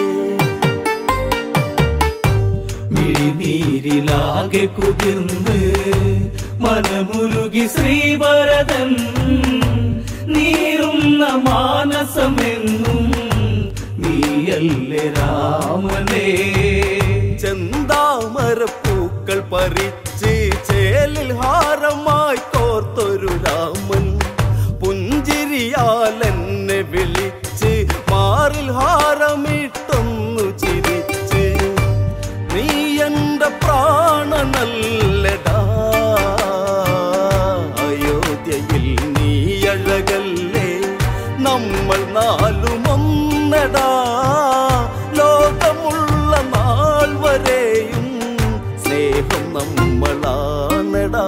മിഴിനീരിലാകെ കുതിർന്ന് മനമുരുകി ശ്രീഭരതൻ നീറുന്ന മാനസമെന്നും നീയല്ലേ രാമനേ ചെന്താമരപ്പൂക്കൾ പറിച്ച് ചേലിൽ ഹാരമായി കോർത്തൊരു രാമൻ പുഞ്ചിരിയാൽ എന്നെ വിളിച്ച് മാറിൽ ഹാരമിട്ടൊന്നു ചിരിച്ച് നീ എന്റെ പ്രാണനല്ലടാ അയോധ്യയിൽ നീ അഴകല്ലേ നമ്മൾ നാലും ഒന്നടാ ലോകമുള്ള നാൾ വരെയും സ്നേഹം നമ്മളാണടാ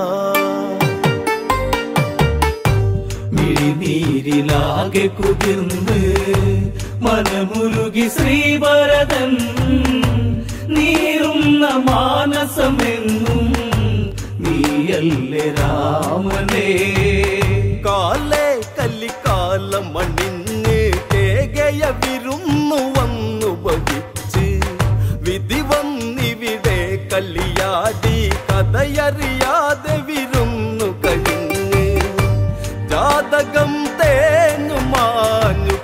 മിഴിനീരിലാകെ കുതിർന്ന് മനമുരുകി ശ്രീഭരതൻ നീറുന്ന മാനസമെന്നും നീയല്ലേ രാമനേ കാലേ കല്ലിക്കാലം മണിഞ്ഞ് കേകയ വിരുന്നു വന്നു ഭവിച്ച് വിധി വന്നിവിടെ കല്ലിയാടി കഥയറിയാതെ വിരുന്നു കഴിഞ്ഞ് ജാതകം തേഞ്ഞു മാഞ്ഞു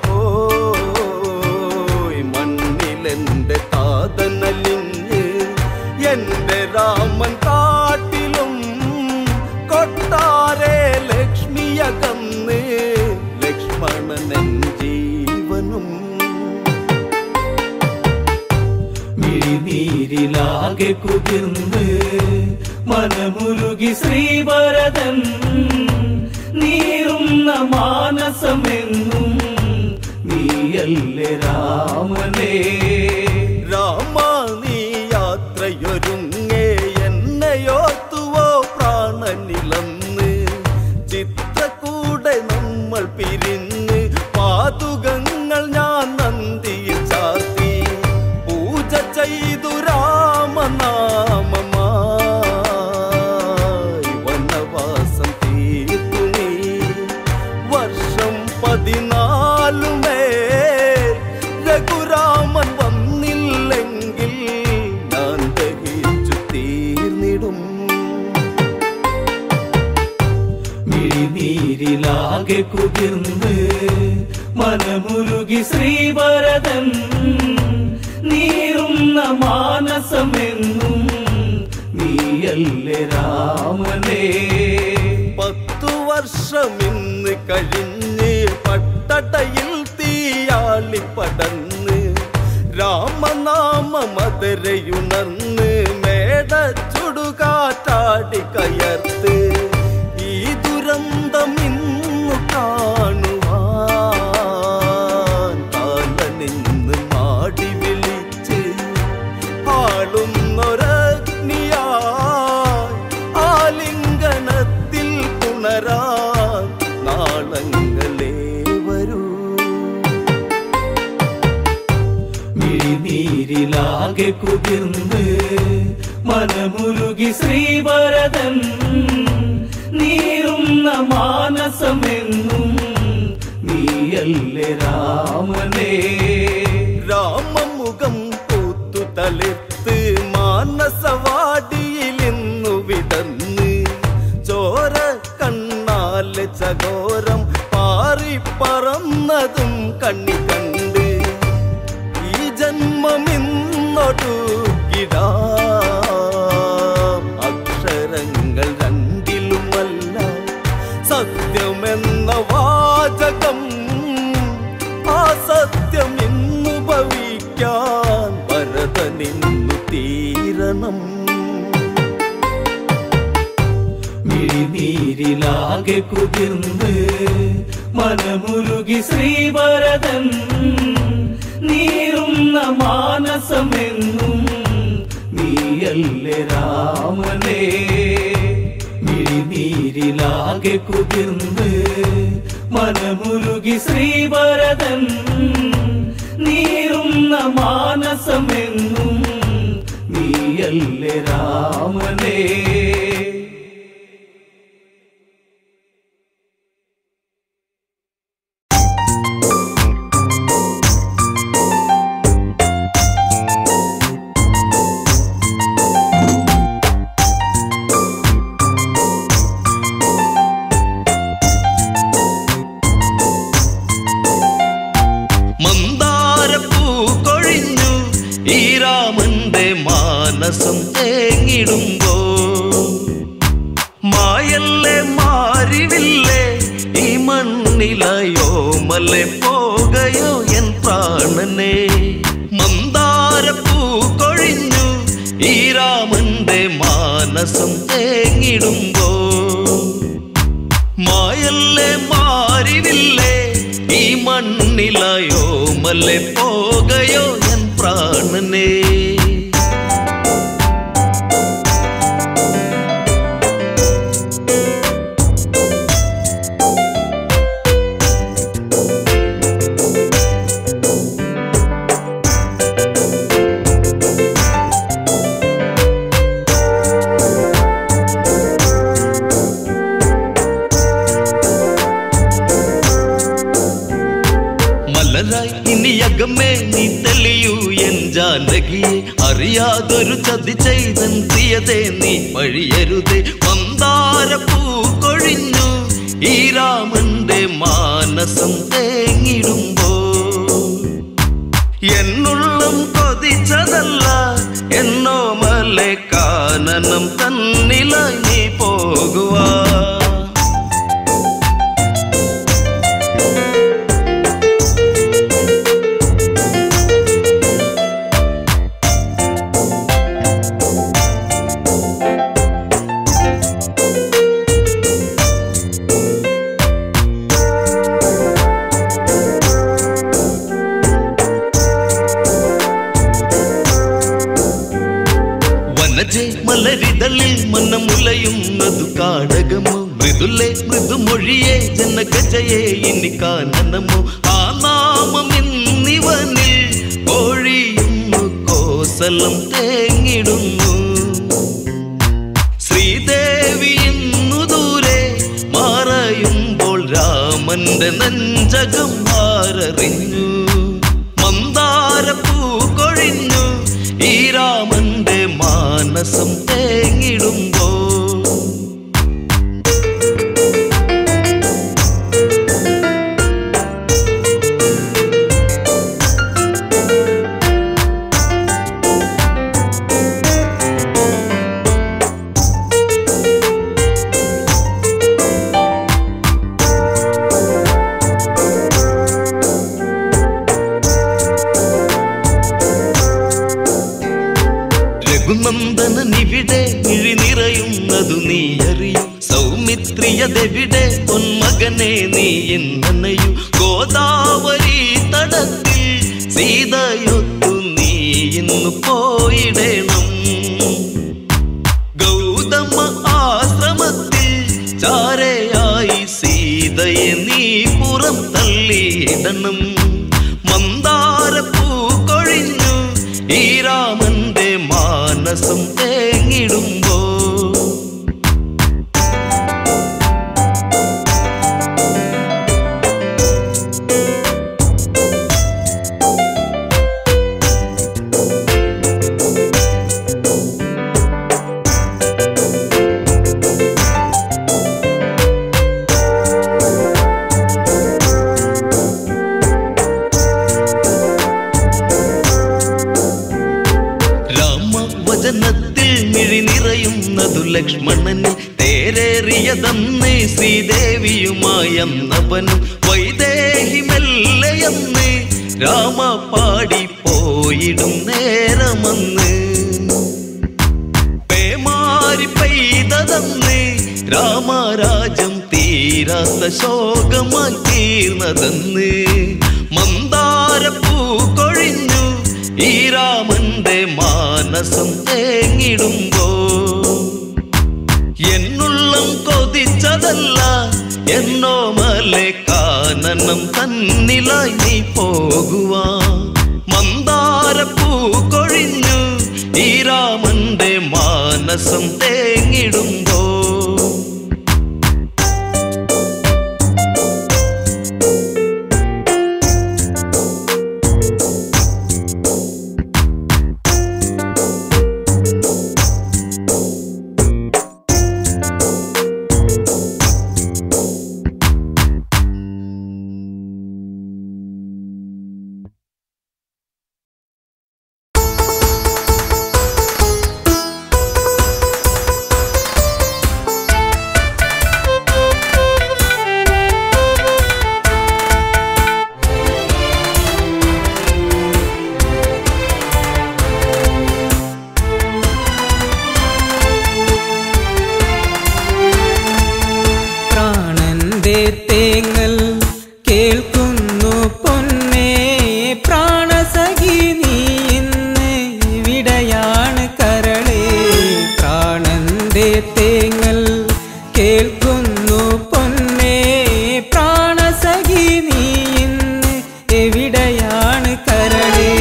പോയി മണ്ണിലെന്റെ താതനലിഞ്ഞ് എന്റെ രാമൻ കാട്ടിലും കൊട്ടാരെ ലക്ഷ്മിയകന്ന് ലക്ഷ്മണനൻ ജീവനും മിഴിനീരിലാകെ കുതിർന്ന് മനമുരുകി ശ്രീഭരതൻ നീറുന്ന മാനസമെന്നും നീയല്ലേ രാമനേ രാമ നീ യാത്രയൊരുങ്ങേ എന്നെയോർത്തുവോ പ്രാണനിലന്ന് ചിത്രക്കൂടെ നമ്മൾ പിരിഞ്ഞ് പാതുകങ്ങൾ ഞാൻ നന്ദിയിൽ ചാർത്തി പൂജ ചെയ്തു രാമനാമമായി വനവാസം തീർത്തു നീ വർഷം പതിനാലുമേ രഘുരാമൻ വന്നു മിഴിനീരിലാകെ കുതിർന്ന് മനമുരുകി ശ്രീഭരതൻ നീറുന്ന മാനസമെന്നും നീയല്ലേ രാമനേ പത്തു വർഷം ഇന്ന് കഴിഞ്ഞ് പട്ടടയിൽ തീയാളി പടന്ന് രാമനാമ മധുരയുണർന്ന് മേട ചുടുകാറ്റാടി കയർത്ത് ഈ ദുരന്തം ഇന്നു കാണുവാൻ കാലനിന്ന് മാടി വിളിച്ച് ആളുന്നൊരഗ്നിയായി ആലിംഗനത്തിൽ പുണരാൻ നാളങ്ങളേ വരൂ മിഴിനീരിലാകെ കുതിർന്ന് മനമുരുകി ശ്രീഭരതൻ നീറുന്ന മാനസമെന്നും നീയല്ലേ രാമനേ രാമമുഖം പൂത്തു തളിർത്ത് മാനസവാടിയിലിന്നു വിടന്ന് ചോര കണ്ണാല് ചകോരം പാറിപ്പറന്നതും കണ്ണി കണ്ട് ഈ ജന്മമിന്നൊടുകിടാം അക്ഷരങ്ങൾ രണ്ടിലുമല്ല സത്യമെന്ന വാചകം ആ സത്യം ഇന്നു ഭവിക്കാൻ ഭരതനിന്നു തീരണം മിഴിനീരിലാകെ കുതിർന്ന് മനമുരുകി ശ്രീഭരതൻ നീറുന്ന മാനസമെന്നും നീയല്ലേ രാമനേ മിഴിനീരിലാകെ കുതിർന്ന് മനമുരുകി ശ്രീഭരതൻ നീറുന്ന മാനസമെന്നും നീയല്ലേ രാമനേ മന്ദാരപ്പൂ കൊഴിഞ്ഞു ഈ രാമന്റെ മാനസം തേങ്ങിടുമ്പോ മായല്ലേ മാറിവില്ലേ ഈ മണ്ണിലയോ മല്ലെ പോകയോ എൻ പ്രാണനെ മന്ദാരപ്പൂ കൊഴിഞ്ഞു ഈ രാമന്റെ മാനസം തേങ്ങിടുമ്പോ മായല്ലേ മാറിവില്ലേ ഈ മണ്ണിലയോ മല്ലെ പോകയോ എൻ പ്രാണനേ മലരായി ഇനി അകമേ നീ തെളിയൂ എൻ ജാനകിയെ അറിയാതൊരു ചതി ചെയ്തൻ പ്രിയതേ നീ വഴിയരുതേ മന്ദാര പൂ കൊഴിഞ്ഞു ഈ രാമന്റെ മാനസം തേങ്ങിടുമ്പോ എന്നുള്ളം കൊതിച്ചതല്ല എന്നോ മലെ കാനനം തന്നിലായി നീ പോകുവാ വനജെ മലരിതളിൽ മന്നമുലയുന്നതു കാടകമോ മൃദുലെ മൃദുമൊഴിയെ ജനകജയെ ഇനി കാനനമോ ആ നാമം ഇന്നിവനിൽ ഒഴിയുന്നു കോസലം തേങ്ങിടുന്നു ശ്രീദേവി ഇന്നു ദൂരെ മറയുമ്പോൾ രാമന്റെ നെഞ്ചകം മാററിഞ്ഞു മന്ദാരപ്പൂ കൊഴിഞ്ഞു ഈ രാമന്റെ മാനസം തേങ്ങിടുമ്പോ രഘുനന്ദനനിവിടെ മിഴി നിറയുന്നതു നീ അറിയൂ സൗമിത്രിയതെവിടെ പൊന്മകനെ നീ എന്നനയു ഗോദാവരി തടത്തിൽ സീതയൊത്തു നീ ഇന്നു പോയിടണം ഗൗതമ ആശ്രമത്തിൽ ചാരയായി സീതയെ നീ പുറം തള്ളിയിടണം മന്ദാരപ്പൂ കൊഴിഞ്ഞു ഈ രാമന്റെ മാനസം തേങ്ങിടുമ്പോ രാമവചനത്തിൽ മിഴി നിറയുന്നതു ലക്ഷ്മണന് തേരേറിയതന്ന് ശ്രീദേവിയുമായന്നവനും വൈദേഹി മെല്ലയെന്ന് രാമ പാടി പോയിടും നേരമന്ന് പേമാരി പെയ്തതെന്ന് രാമരാജം തീരാത്ത ശോകമായി തീർന്നതെന്ന് മന്ദാരപ്പൂ കൊഴിഞ്ഞു ഈ രാമന്റെ മാനസം തേങ്ങിടുമ്പോ എന്നുള്ളം കൊതിച്ചതല്ല എന്നോ മലെ കാനനം തന്നിലായി നീ പോകുവാ മന്ദാരപ്പൂ കൊഴിഞ്ഞു ഈ രാമന്റെ മാനസം തേങ്ങിടുമ്പോ പ്രാണന്റെ തേങ്ങൽ കേൾക്കുന്നു പൊന്നേ പ്രാണസഖി നീ ഇന്ന് ഇവിടെയാണ് കരളേ പ്രാണന്റെ തേങ്ങൽ കേൾക്കുന്നു പൊന്നേ പ്രാണസഖി നീ ഇന്ന് എവിടെയാണ് കരളേ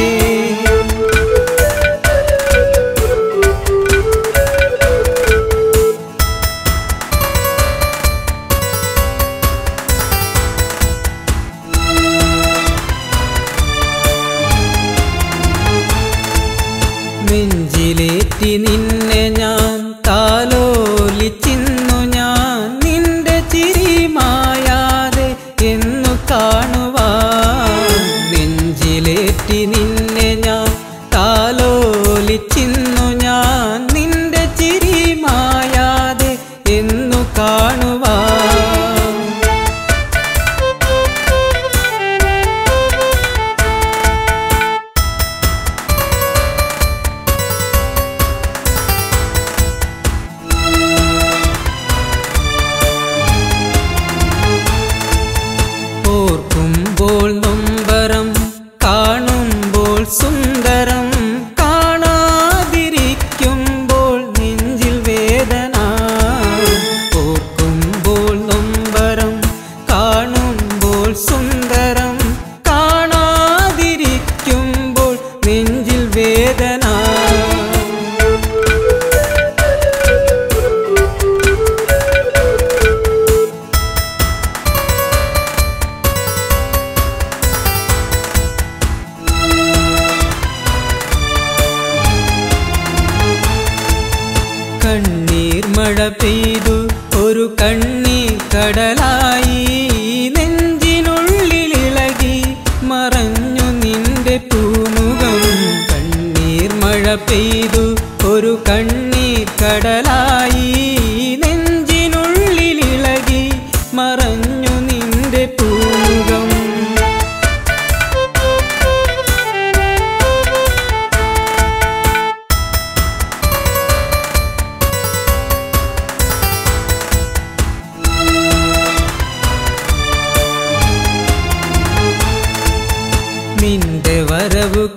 നെഞ്ചിലേറ്റി നിന്നെ ഞാൻ താലോലിച്ചിന്നു ഞാൻ നിന്റെ ചിരി മായാതെ എന്നു കാണുവാൻ നെഞ്ചിലേറ്റി നിന്നെ ഞാൻ താലോലിച്ചിന്നു ഞാൻ നിന്റെ ചിരി മായാതെ എന്നു കാണുവാൻ ഓർക്കുമ്പോൾ നൊമ്പരം കാണുമ്പോൾ സുന്ദരം കാണാതിരിക്കുമ്പോൾ നെഞ്ചിൽ വേദന ഓർക്കുമ്പോൾ നൊമ്പരം കാണുമ്പോൾ സുന്ദരം കാണാതിരിക്കുമ്പോൾ നെഞ്ചിൽ വേദന കണ്ണീർ മഴ പെയ്തു ഒരു കണ്ണീർ കടലായി നെഞ്ചിനുള്ളിലിളകി മറഞ്ഞു നിന്റെ പൂമുഖം കണ്ണീർ മഴ പെയ്തു ഒരു കണ്ണീർ കടലായി നെഞ്ചിനുള്ളിലിളകി മറഞ്ഞു നിന്റെ പൂമുഖം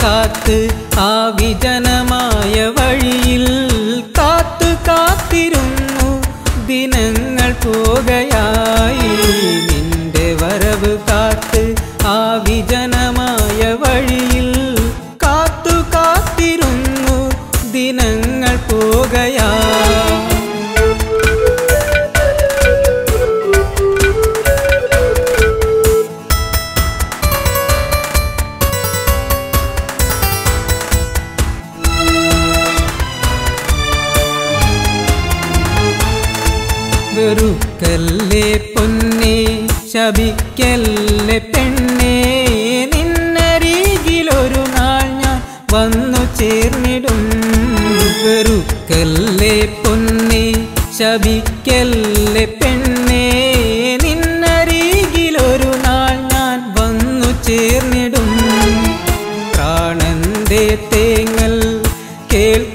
കാത്ത് ആ വിജനമായ വഴിയിൽ കാത്തു കാത്തിരുന്നു ദിനങ്ങൾ പോകയായി നിന്റെ വരവ് കാത്ത് ആ വിജനമായ വഴിയിൽ കാത്തു കാത്തിരുന്നു ദിനങ്ങൾ പോകയായി വെറുക്കല്ലേ പൊന്നെ ശപിക്കല്ലേ പെണ്ണേ നിന്നരികിലൊരു നാൾ ഞാൻ വന്നു ചേർന്നിടും വെറുക്കല്ലേ പൊന്നെ ശപിക്കല്ലേ പെണ്ണേ നിന്നരികിലൊരു നാൾ ഞാൻ വന്നു ചേർന്നിടും പ്രാണന്റെ തേങ്ങൽ കേൾക്ക